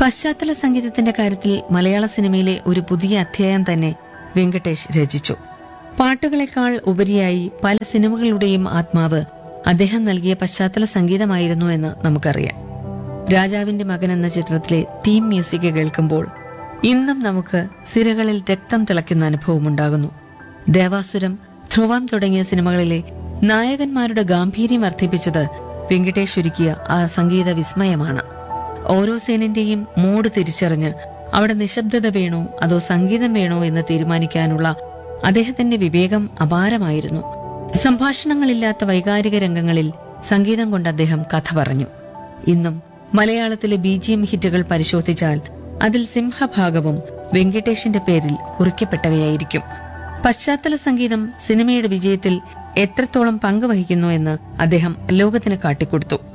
പശ്ചാത്തല സംഗീതത്തിന്റെ കാര്യത്തിൽ മലയാള സിനിമയിലെ ഒരു പുതിയ അധ്യായം തന്നെ വെങ്കടേഷ് രചിച്ചു പാട്ടുകളെക്കാൾ ഉപരിയായി പല സിനിമകളുടെയും ആത്മാവ് അദ്ദേഹം നൽകിയ പശ്ചാത്തല സംഗീതമായിരുന്നു എന്ന് നമുക്കറിയാം രാജാവിന്റെ മകൻ എന്ന ചിത്രത്തിലെ തീം മ്യൂസിക് കേൾക്കുമ്പോൾ ഇന്നും നമുക്ക് സിരകളിൽ രക്തം തിളയ്ക്കുന്ന അനുഭവമുണ്ടാകുന്നു ദേവാസുരം ധ്രുവം തുടങ്ങിയ സിനിമകളിലെ നായകന്മാരുടെ ഗാംഭീര്യം വർദ്ധിപ്പിച്ചത് വെങ്കടേഷ് ഒരുക്കിയ ആ സംഗീത വിസ്മയമാണ് ഓരോ സീനിന്റെയും മൂഡ് തിരിച്ചറിഞ്ഞ് അവിടെ നിശബ്ദത വേണോ അതോ സംഗീതം വേണോ എന്ന് തീരുമാനിക്കാനുള്ള അദ്ദേഹത്തിന്റെ വിവേകം അപാരമായിരുന്നു സംഭാഷണങ്ങളില്ലാത്ത വൈകാരിക രംഗങ്ങളിൽ സംഗീതം കൊണ്ട് അദ്ദേഹം കഥ പറഞ്ഞു ഇന്നും മലയാളത്തിലെ ബി ജി എം ഹിറ്റുകൾ പരിശോധിച്ചാൽ അതിൽ സിംഹഭാഗവും വെങ്കടേഷിന്റെ പേരിൽ കുറിക്കപ്പെട്ടവയായിരിക്കും പശ്ചാത്തല സംഗീതം സിനിമയുടെ വിജയത്തിൽ എത്രത്തോളം പങ്കുവഹിക്കുന്നു എന്ന് അദ്ദേഹം ലോകത്തിന് കാട്ടിക്കൊടുത്തു